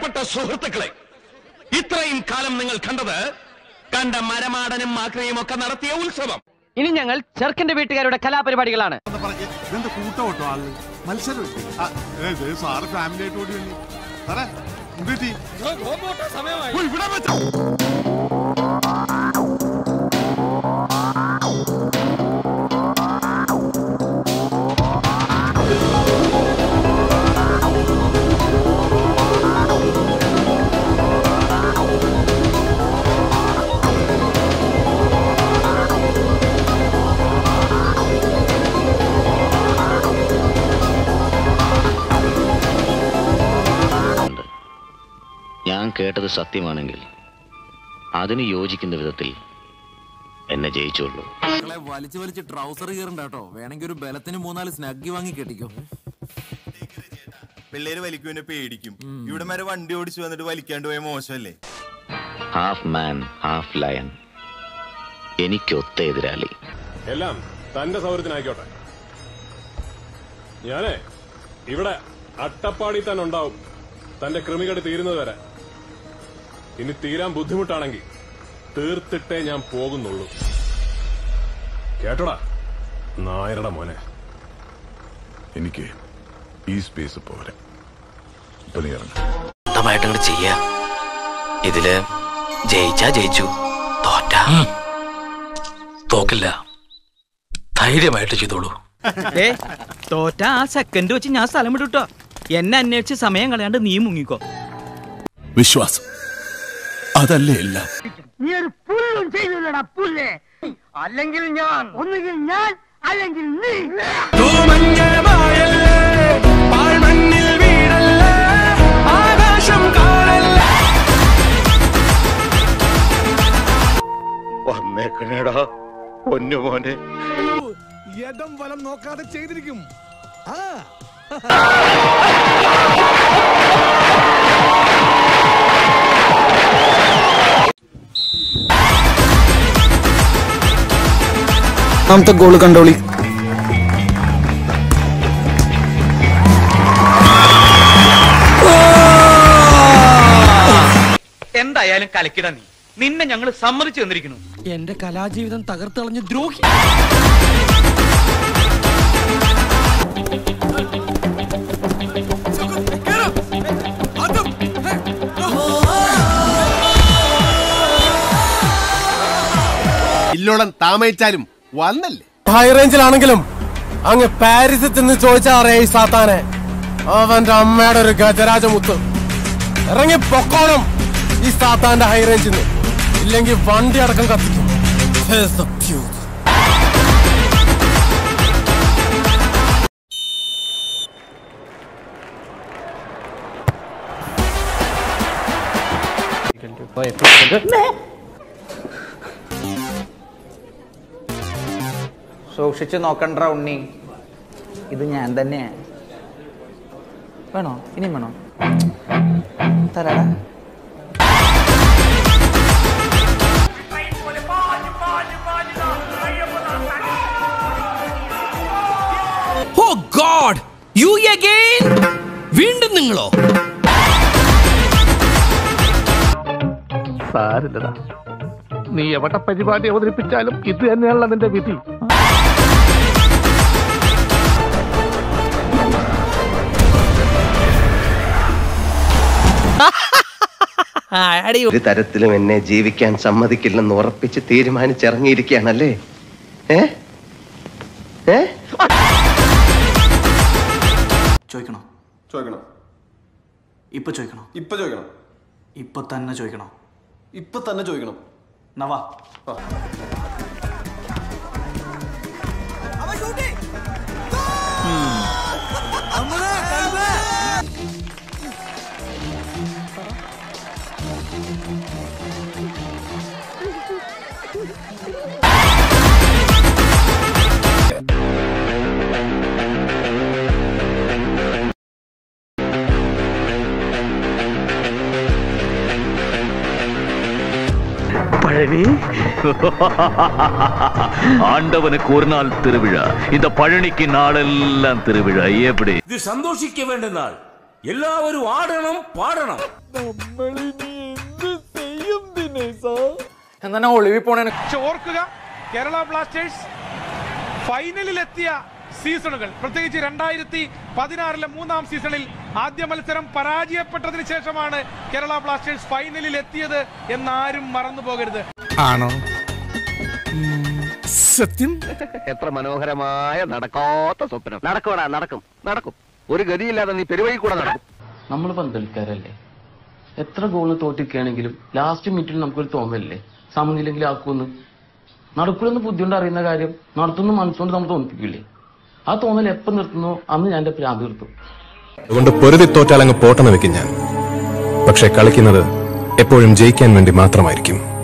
പ്രിയപ്പെട്ട സുഹൃത്തുക്കളെ ഇത്രയും കാലം നിങ്ങൾ കണ്ടത് കണ്ട മരമാടനും മാക്രയും ഒക്കെ നടത്തിയ ഉത്സവം ഇനി ഞങ്ങൾ ചെറുക്കന്റെ വീട്ടുകാരുടെ കലാപരിപാടികളാണ് ഇതെന്താ കൂട്ടോട്ടോ ആള് മത്സരം സാറ് ഫാമിലി ആയിട്ട് ഓടി വന്നു സാറേ എന്ത് പറ്റി? ഓ, ഇവിടെ വെച്ച ഉണ്ട് ഞാൻ കേട്ടത് സത്യമാണെങ്കിൽ അതിന് യോജിക്കുന്ന വിധത്തിൽ എന്നെ ജയിച്ചുള്ളൂ മക്കളെ വലിച്ചു വലിച്ച് ട്രൗസർ കീറണ്ട കേട്ടോ വേണമെങ്കിൽ ഒരു ബലത്തിന് മൂന്നാല് സ്നഗ്ഗി വാങ്ങി കെട്ടിക്കോ പിള്ളേര് വലിക്കുവിനെ പേടിക്കും ഇവിടെ വരെ വണ്ടി ഓടിച്ചു വന്നിട്ട് വലിക്കാണ്ട് പോയ മോശമല്ലേ ഹാഫ് മാൻ ഹാഫ് ലയൺ എനിക്കൊത്ത എതിരാളി എല്ലാം തന്റെ സൗകര്യത്തിനായിക്കോട്ടെ ഞാനേ ഇവിടെ അട്ടപ്പാടി തന്നെ ഉണ്ടാവും തന്റെ കൃമികടി തീരുന്നത് വരെ ഇനി തീരാൻ ബുദ്ധിമുട്ടാണെങ്കിൽ തീർത്തിട്ടേ ഞാൻ പോകുന്നുള്ളൂ കേട്ടോടാ നായരുടെ മോനെ എനിക്ക് ഈ സ്പേസ് പോരാ ഇപ്പൊ നീ ഇറങ്ങ സ്വന്തമായിട്ട് അങ്ങോട്ട് ചെയ്യാ ഇതില് ജയിച്ചാ ജയിച്ചു തോറ്റ തോക്കില്ല ധൈര്യമായിട്ട് ചെയ്തോളൂ ഏ തോറ്റ ആ സെക്കൻഡ് വെച്ച് ഞാൻ സ്ഥലം വിടുട്ടോ എന്നെ അന്വേഷിച്ച് സമയം കളയാണ്ട് നീ മുങ്ങിക്കോ വിശ്വാസം അതല്ലേ എല്ലാം നീ ഒരു പുല്ലും ചെയ്തില്ലടാ പുല്ലേ അല്ലെങ്കിൽ ഞാൻ ഒന്നുകിൽ ഞാൻ അല്ലെങ്കിൽ നീ വന്നേക്കണേടാ പൊന്നുമോനെ ഇടം വലം നോക്കാതെ ചെയ്തിരിക്കും ആ ഒന്നാമത്തെ ഗോൾ കണ്ടോളി എന്തായാലും കലക്കിട നീ നിന്നെ ഞങ്ങൾ സമ്മതിച്ചു തന്നിരിക്കുന്നു എന്റെ കലാജീവിതം തകർത്തളഞ്ഞ ദ്രോഹി ഇല്ലോളം താമയിച്ചാലും വന്നല്ലേ ഹൈ റേഞ്ചിലാണെങ്കിലും അങ്ങ് പാരീസിൽ നിന്ന് ചോദിച്ചാ അറിയാ ഈ സാത്താനെ അവന്റെ അമ്മയുടെ ഒരു ഗജരാജമുത്ത് ഇറങ്ങി പൊക്കോണം ഈ സാത്താന്റെ ഹൈ റേഞ്ചിൽ നിന്ന് ഇല്ലെങ്കിൽ വണ്ടി അടക്കം കത്തിക്കും Here's the truth. സൂക്ഷിച്ചു നോക്കണ്ട ഉണ്ണി ഇത് ഞാൻ തന്നെയാ വേണോ ഇനിയും വേണോ തരാടാ ഓ ഗോഡ് യു അഗൈൻ വീണ്ടും നിങ്ങളോ സാരില്ലടാ നീ എവിടെ പരിപാടി അവതരിപ്പിച്ചാലും ഇത് തന്നെയാണല്ലോ നിന്റെ വിധി ഒരു തരത്തിലും എന്നെ ജീവിക്കാൻ സമ്മതിക്കില്ലെന്ന് ഉറപ്പിച്ച് തീരുമാനിച്ചിറങ്ങിയിരിക്കുകയാണല്ലേ ഏ ഏ ചോദിക്കണോ ചോദിക്കണം ഇപ്പൊ ചോദിക്കണോ ഇപ്പൊ ചോദിക്കണം ഇപ്പൊ തന്നെ ചോദിക്കണോ ഇപ്പൊ തന്നെ ചോദിക്കണം നവാ ஆண்டவனுக்கு ஒரு நாள் திருவிழா இந்த பழனிக்கு நாளெல்லாம் திருவிழா எப்படி இது சந்தோஷிக்க வேண்டிய நாள் എല്ലാവരും ആടണം പാടണം എന്നാ ഒളിവി പോണേ പക്ഷെ ഓർക്കുക കേരള ബ്ലാസ്റ്റേഴ്സ് ഫൈനലിലെത്തിയ സീസണുകൾ പ്രത്യേകിച്ച് രണ്ടായിരത്തി പതിനാറിലെ മൂന്നാം സീസണിൽ ആദ്യ മത്സരം പരാജയപ്പെട്ടതിന് ശേഷമാണ് കേരള ബ്ലാസ്റ്റേഴ്സ് ഫൈനലിൽ എത്തിയത് എന്നാരും മറന്നു പോകരുത് ആണോ സത്യം എത്ര മനോഹരമായ നടക്കാത്ത സ്വപ്നം നടക്കണ നടക്കും നടക്കും ഒരു ഗതിയില്ലാതെ നീ പെരുവഴി കൂടെ നടക്കും നമ്മൾ പന്തളിക്കാരല്ലേ എത്ര ഗോള് തോറ്റിരിക്കുകയാണെങ്കിലും ലാസ്റ്റ് മിനിറ്റിൽ നമുക്കൊരു തോന്നലല്ലേ സമനിലെങ്കിൽ ആക്കുമെന്ന് നടക്കൂലെന്ന് ബുദ്ധിമുട്ട് അറിയുന്ന കാര്യം നടത്തുന്ന മനസ്സുകൊണ്ട് നമ്മൾ തോന്നിപ്പിക്കില്ലേ ആ തോന്നൽ എപ്പം നിർത്തുന്നു അന്ന് ഞാൻ എന്റെ പ്രാന്ത് നിർത്തും അതുകൊണ്ട് പൊരുതി തോറ്റാൽ അങ്ങ് പോട്ടെന്ന് വെക്കും ഞാൻ പക്ഷെ കളിക്കുന്നത് എപ്പോഴും ജയിക്കാൻ വേണ്ടി മാത്രമായിരിക്കും